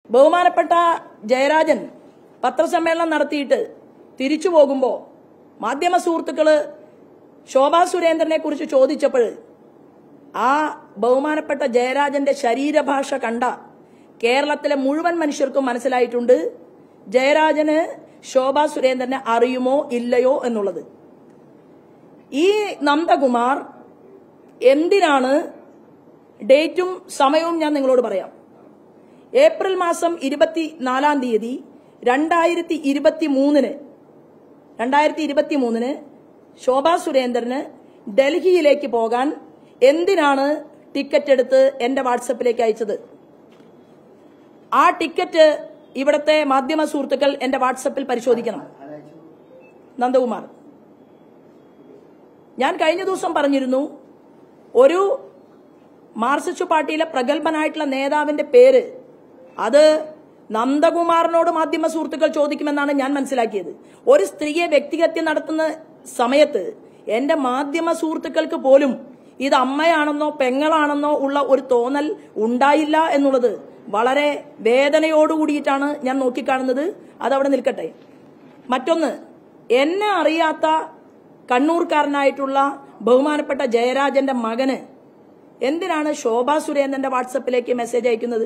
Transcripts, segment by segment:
ബഹുമാനപ്പെട്ട ജയരാജൻ പത്രസമ്മേളനം നടത്തിയിട്ട് തിരിച്ചു പോകുമ്പോൾ മാധ്യമ സുഹൃത്തുക്കള് ശോഭാ സുരേന്ദ്രനെ കുറിച്ച് ചോദിച്ചപ്പോൾ ആ ബഹുമാനപ്പെട്ട ജയരാജന്റെ ശരീരഭാഷ കണ്ട കേരളത്തിലെ മുഴുവൻ മനുഷ്യർക്കും മനസ്സിലായിട്ടുണ്ട് ജയരാജന് ശോഭാ സുരേന്ദ്രനെ അറിയുമോ ഇല്ലയോ എന്നുള്ളത് ഈ നന്ദകുമാർ എന്തിനാണ് ഡേറ്റും സമയവും ഞാൻ നിങ്ങളോട് പറയാം ഏപ്രിൽ മാസം ഇരുപത്തിനാലാം തീയതി രണ്ടായിരത്തി ഇരുപത്തി മൂന്നിന് രണ്ടായിരത്തി ഇരുപത്തി മൂന്നിന് ശോഭാ സുരേന്ദ്രന് ഡൽഹിയിലേക്ക് പോകാൻ എന്തിനാണ് ടിക്കറ്റ് എടുത്ത് എന്റെ വാട്സപ്പിലേക്ക് അയച്ചത് ആ ടിക്കറ്റ് ഇവിടുത്തെ മാധ്യമ സുഹൃത്തുക്കൾ എന്റെ വാട്സപ്പിൽ പരിശോധിക്കണം നന്ദകുമാർ ഞാൻ കഴിഞ്ഞ ദിവസം പറഞ്ഞിരുന്നു ഒരു മാർക്സിസ്റ്റ് പാർട്ടിയിലെ പ്രഗത്ഭനായിട്ടുള്ള നേതാവിന്റെ പേര് അത് നന്ദകുമാറിനോട് മാധ്യമ സുഹൃത്തുക്കൾ ചോദിക്കുമെന്നാണ് ഞാൻ മനസ്സിലാക്കിയത് ഒരു സ്ത്രീയെ വ്യക്തിഹത്യ നടത്തുന്ന സമയത്ത് എന്റെ മാധ്യമ സുഹൃത്തുക്കൾക്ക് പോലും ഇത് അമ്മയാണെന്നോ പെങ്ങളാണെന്നോ ഉള്ള ഒരു തോന്നൽ ഉണ്ടായില്ല എന്നുള്ളത് വളരെ വേദനയോടുകൂടിയിട്ടാണ് ഞാൻ നോക്കിക്കാണുന്നത് അതവിടെ നിൽക്കട്ടെ മറ്റൊന്ന് എന്നെ അറിയാത്ത കണ്ണൂർക്കാരനായിട്ടുള്ള ബഹുമാനപ്പെട്ട ജയരാജന്റെ മകന് എന്തിനാണ് ശോഭാ സുരേന്ദ്രന്റെ വാട്സപ്പിലേക്ക് മെസ്സേജ് അയക്കുന്നത്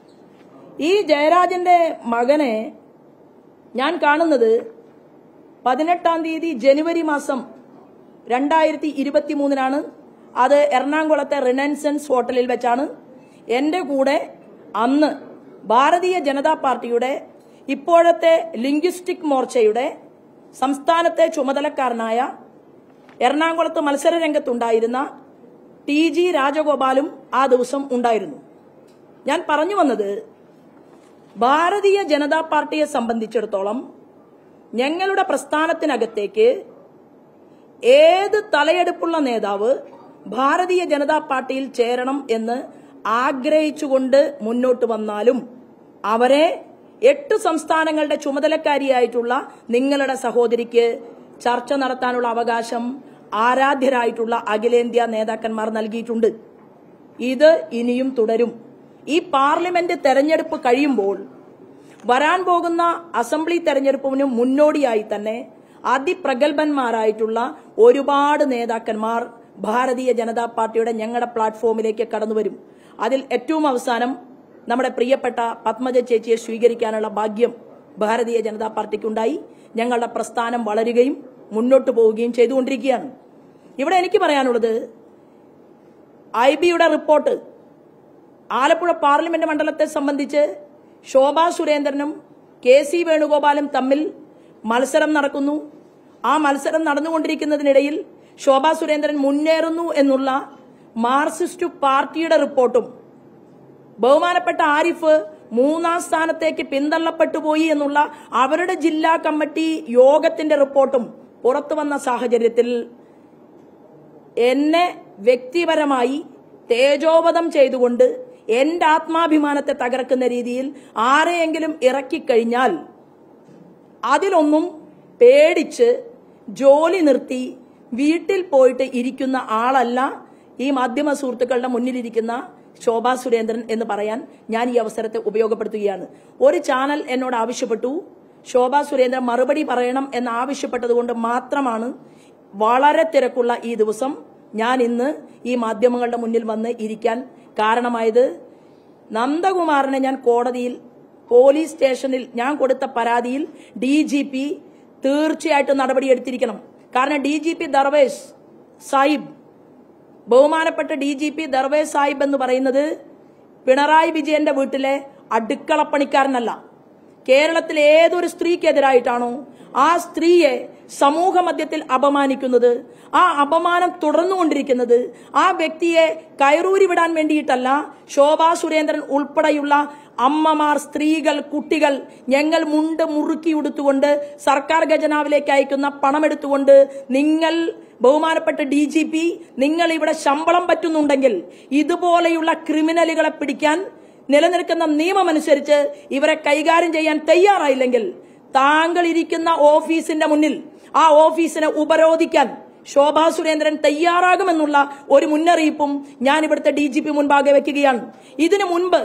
ഈ ജയരാജന്റെ മകനെ ഞാൻ കാണുന്നത് പതിനെട്ടാം തീയതി ജനുവരി മാസം രണ്ടായിരത്തി ഇരുപത്തി മൂന്നിനാണ് അത് എറണാകുളത്തെ റിനൻസൻസ് ഹോട്ടലിൽ വെച്ചാണ് എന്റെ കൂടെ അന്ന് ഭാരതീയ ജനതാ പാർട്ടിയുടെ ഇപ്പോഴത്തെ ലിംഗ്വിസ്റ്റിക് മോർച്ചയുടെ സംസ്ഥാനത്തെ ചുമതലക്കാരനായ എറണാകുളത്ത് മത്സര രംഗത്തുണ്ടായിരുന്ന ടി ജി രാജഗോപാലും ആ ദിവസം ഉണ്ടായിരുന്നു ഞാൻ പറഞ്ഞു വന്നത് ഭാരതീയ ജനതാ പാർട്ടിയെ സംബന്ധിച്ചിടത്തോളം ഞങ്ങളുടെ പ്രസ്ഥാനത്തിനകത്തേക്ക് ഏത് തലയെടുപ്പുള്ള നേതാവ് ഭാരതീയ ജനതാ പാർട്ടിയിൽ ചേരണം എന്ന് ആഗ്രഹിച്ചുകൊണ്ട് മുന്നോട്ട് വന്നാലും അവരെ എട്ട് സംസ്ഥാനങ്ങളുടെ ചുമതലക്കാരിയായിട്ടുള്ള നിങ്ങളുടെ സഹോദരിക്ക് ചർച്ച നടത്താനുള്ള അവകാശം ആരാധ്യരായിട്ടുള്ള അഖിലേന്ത്യാ നേതാക്കന്മാർ നൽകിയിട്ടുണ്ട് ഇത് ഇനിയും തുടരും ഈ പാർലമെന്റ് തെരഞ്ഞെടുപ്പ് കഴിയുമ്പോൾ വരാൻ പോകുന്ന അസംബ്ലി തെരഞ്ഞെടുപ്പിന് മുന്നോടിയായി തന്നെ അതിപ്രഗത്ഭന്മാരായിട്ടുള്ള ഒരുപാട് നേതാക്കന്മാർ ഭാരതീയ ജനതാ പാർട്ടിയുടെ ഞങ്ങളുടെ പ്ലാറ്റ്ഫോമിലേക്ക് കടന്നു വരും അതിൽ ഏറ്റവും അവസാനം നമ്മുടെ പ്രിയപ്പെട്ട പത്മജ ചേച്ചിയെ സ്വീകരിക്കാനുള്ള ഭാഗ്യം ഭാരതീയ ജനതാ പാർട്ടിക്കുണ്ടായി ഞങ്ങളുടെ പ്രസ്ഥാനം വളരുകയും മുന്നോട്ട് പോവുകയും ചെയ്തുകൊണ്ടിരിക്കുകയാണ് ഇവിടെ എനിക്ക് പറയാനുള്ളത് ഐ ബിയുടെ റിപ്പോർട്ട് ആലപ്പുഴ പാർലമെന്റ് മണ്ഡലത്തെ സംബന്ധിച്ച് ശോഭാ സുരേന്ദ്രനും കെ സി വേണുഗോപാലും തമ്മിൽ മത്സരം നടക്കുന്നു ആ മത്സരം നടന്നുകൊണ്ടിരിക്കുന്നതിനിടയിൽ ശോഭാ സുരേന്ദ്രൻ മുന്നേറുന്നു എന്നുള്ള മാർക്സിസ്റ്റ് പാർട്ടിയുടെ റിപ്പോർട്ടും ബഹുമാനപ്പെട്ട ആരിഫ് മൂന്നാം സ്ഥാനത്തേക്ക് പിന്തള്ളപ്പെട്ടു പോയി എന്നുള്ള അവരുടെ ജില്ലാ കമ്മിറ്റി യോഗത്തിന്റെ റിപ്പോർട്ടും പുറത്തു വന്ന സാഹചര്യത്തിൽ എന്നെ വ്യക്തിപരമായി തേജോവധം ചെയ്തുകൊണ്ട് എന്റെ ആത്മാഭിമാനത്തെ തകർക്കുന്ന രീതിയിൽ ആരെയെങ്കിലും ഇറക്കിക്കഴിഞ്ഞാൽ അതിലൊന്നും പേടിച്ച് ജോലി നിർത്തി വീട്ടിൽ പോയിട്ട് ഇരിക്കുന്ന ആളല്ല ഈ മാധ്യമ സുഹൃത്തുക്കളുടെ മുന്നിലിരിക്കുന്ന ശോഭാ സുരേന്ദ്രൻ എന്ന് പറയാൻ ഞാൻ ഈ അവസരത്തെ ഉപയോഗപ്പെടുത്തുകയാണ് ഒരു ചാനൽ എന്നോട് ആവശ്യപ്പെട്ടു ശോഭാ സുരേന്ദ്രൻ മറുപടി പറയണം എന്ന് ആവശ്യപ്പെട്ടതുകൊണ്ട് മാത്രമാണ് വളരെ തിരക്കുള്ള ഈ ദിവസം ഞാൻ ഇന്ന് ഈ മാധ്യമങ്ങളുടെ മുന്നിൽ വന്ന് ഇരിക്കാൻ കാരണമായത് നന്ദകുമാറിനെ ഞാൻ കോടതിയിൽ പോലീസ് സ്റ്റേഷനിൽ ഞാൻ കൊടുത്ത പരാതിയിൽ ഡി ജി പി തീർച്ചയായിട്ടും നടപടിയെടുത്തിരിക്കണം കാരണം D G P Darvesh Sahib ബഹുമാനപ്പെട്ട D G P Darvesh Sahib എന്ന് പറയുന്നത് പിണറായി വിജയന്റെ വീട്ടിലെ അടുക്കളപ്പണിക്കാരനല്ല കേരളത്തിലെ ഏതൊരു സ്ത്രീക്കെതിരായിട്ടാണോ ആ സ്ത്രീയെ സമൂഹ മധ്യത്തിൽ അപമാനിക്കുന്നത് ആ അപമാനം തുടർന്നുകൊണ്ടിരിക്കുന്നത് ആ വ്യക്തിയെ കയറൂരി വിടാൻ വേണ്ടിയിട്ടല്ല ശോഭാ സുരേന്ദ്രൻ ഉൾപ്പെടെയുള്ള അമ്മമാർ സ്ത്രീകൾ കുട്ടികൾ ഞങ്ങൾ മുണ്ട് മുറുക്കി ഉടുത്തുകൊണ്ട് സർക്കാർ ഖജനാവിലേക്ക് അയക്കുന്ന പണമെടുത്തുകൊണ്ട് നിങ്ങൾ ബഹുമാനപ്പെട്ട ഡി ജി പി നിങ്ങൾ ഇവിടെ ശമ്പളം പറ്റുന്നുണ്ടെങ്കിൽ ഇതുപോലെയുള്ള ക്രിമിനലുകളെ പിടിക്കാൻ നിലനിൽക്കുന്ന നിയമമനുസരിച്ച് ഇവരെ കൈകാര്യം ചെയ്യാൻ തയ്യാറായില്ലെങ്കിൽ താങ്കൾ ഇരിക്കുന്ന ഓഫീസിന്റെ മുന്നിൽ ആ ഓഫീസിനെ ഉപരോധിക്കാൻ ശോഭാ സുരേന്ദ്രൻ തയ്യാറാകുമെന്നുള്ള ഒരു മുന്നറിയിപ്പും ഞാൻ ഇവിടുത്തെ ഡി ജി പി മുൻപാകെ വെക്കുകയാണ് ഇതിനു മുൻപ്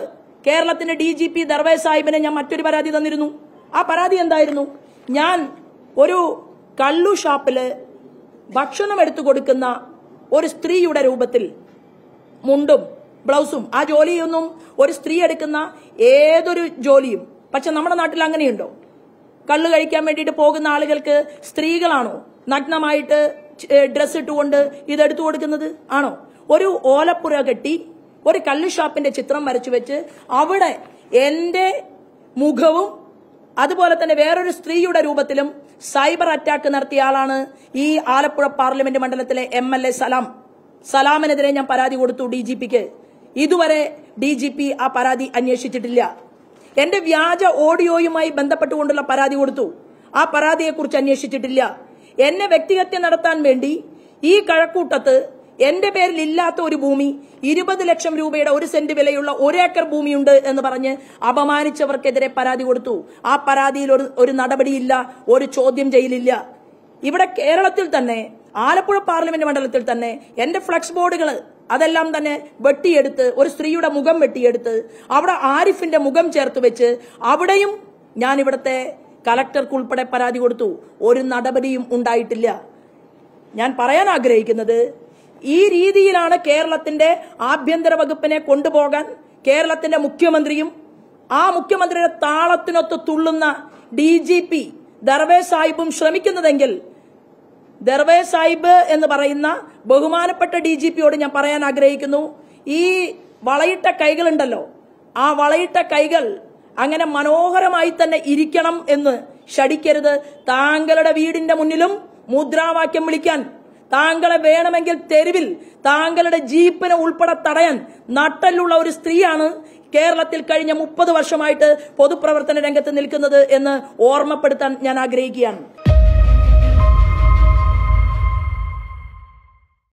കേരളത്തിന്റെ ഡി ജി പി ദർവേ സാഹിബിനെ ഞാൻ മറ്റൊരു പരാതി തന്നിരുന്നു ആ പരാതി എന്തായിരുന്നു ഞാൻ ഒരു കള്ളു ഷാപ്പില് ഭക്ഷണം എടുത്തു കൊടുക്കുന്ന ഒരു സ്ത്രീയുടെ രൂപത്തിൽ മുണ്ടും ബ്ലൗസും ആ ജോലിയൊന്നും ഒരു സ്ത്രീ എടുക്കുന്ന ഏതൊരു ജോലിയും പക്ഷെ നമ്മുടെ നാട്ടിൽ അങ്ങനെയുണ്ടോ കള്ള് കഴിക്കാൻ വേണ്ടിയിട്ട് പോകുന്ന ആളുകൾക്ക് സ്ത്രീകളാണോ നഗ്നമായിട്ട് ഡ്രസ് ഇട്ടുകൊണ്ട് ഇതെടുത്തു കൊടുക്കുന്നത് ആണോ ഒരു ഓലപ്പുര കെട്ടി ഒരു കള്ള് ഷാപ്പിന്റെ ചിത്രം വരച്ചു വെച്ച് അവിടെ എന്റെ മുഖവും അതുപോലെ തന്നെ വേറൊരു സ്ത്രീയുടെ രൂപത്തിലും സൈബർ അറ്റാക്ക് നടത്തിയ ആളാണ് ഈ ആലപ്പുഴ പാർലമെന്റ് മണ്ഡലത്തിലെ എം എൽ എ സലാം സലാമിനെതിരെ ഞാൻ പരാതി കൊടുത്തു ഡി ജി പിക്ക് ഇതുവരെ ഡി ജി പി ആ പരാതി അന്വേഷിച്ചിട്ടില്ല എന്റെ വ്യാജ ഓഡിയോയുമായി ബന്ധപ്പെട്ടുകൊണ്ടുള്ള പരാതി കൊടുത്തു ആ പരാതിയെക്കുറിച്ച് അന്വേഷിച്ചിട്ടില്ല എന്നെ വ്യക്തിഹത്യ നടത്താൻ വേണ്ടി ഈ കഴക്കൂട്ടത്ത് എന്റെ പേരിൽ ഇല്ലാത്ത ഒരു ഭൂമി ഇരുപത് ലക്ഷം രൂപയുടെ ഒരു സെന്റ് വിലയുള്ള ഒരേക്കർ ഭൂമിയുണ്ട് എന്ന് പറഞ്ഞ് അപമാനിച്ചവർക്കെതിരെ പരാതി കൊടുത്തു ആ പരാതിയിൽ ഒരു ഒരു നടപടിയില്ല ഒരു ചോദ്യം ചെയ്യലില്ല ഇവിടെ കേരളത്തിൽ തന്നെ ആലപ്പുഴ പാർലമെന്റ് മണ്ഡലത്തിൽ തന്നെ എന്റെ ഫ്ലക്സ് ബോർഡുകൾ അതെല്ലാം തന്നെ വെട്ടിയെടുത്ത് ഒരു സ്ത്രീയുടെ മുഖം വെട്ടിയെടുത്ത് അവിടെ ആരിഫിന്റെ മുഖം ചേർത്ത് വെച്ച് അവിടെയും ഞാൻ ഇവിടുത്തെ കലക്ടർക്ക് ഉൾപ്പെടെ പരാതി കൊടുത്തു ഒരു നടപടിയും ഉണ്ടായിട്ടില്ല ഞാൻ പറയാൻ ആഗ്രഹിക്കുന്നത് ഈ രീതിയിലാണ് കേരളത്തിന്റെ ആഭ്യന്തര വകുപ്പിനെ കൊണ്ടുപോകാൻ കേരളത്തിന്റെ മുഖ്യമന്ത്രിയും ആ മുഖ്യമന്ത്രിയുടെ താളത്തിനൊത്ത് തുള്ളുന്ന ഡി ജി പി ദർവേ സാഹിബും ശ്രമിക്കുന്നതെങ്കിൽ ദർവേ സാഹിബ് എന്ന് പറയുന്ന ബഹുമാനപ്പെട്ട ഡി ജി പിയോട് ഞാൻ പറയാൻ ആഗ്രഹിക്കുന്നു ഈ വളയിട്ട കൈകളുണ്ടല്ലോ ആ വളയിട്ട കൈകൾ അങ്ങനെ മനോഹരമായി തന്നെ ഇരിക്കണം എന്ന് ശടിക്കരുത് താങ്കളുടെ വീടിന്റെ മുന്നിലും മുദ്രാവാക്യം വിളിക്കാൻ താങ്കളെ വേണമെങ്കിൽ തെരുവിൽ താങ്കളുടെ ജീപ്പിനെ ഉൾപ്പെടെ തടയാൻ നട്ടലുള്ള ഒരു സ്ത്രീയാണ് കേരളത്തിൽ കഴിഞ്ഞ മുപ്പത് വർഷമായിട്ട് പൊതുപ്രവർത്തന രംഗത്ത് നിൽക്കുന്നത് എന്ന് ഓർമ്മപ്പെടുത്താൻ ഞാൻ ആഗ്രഹിക്കുകയാണ്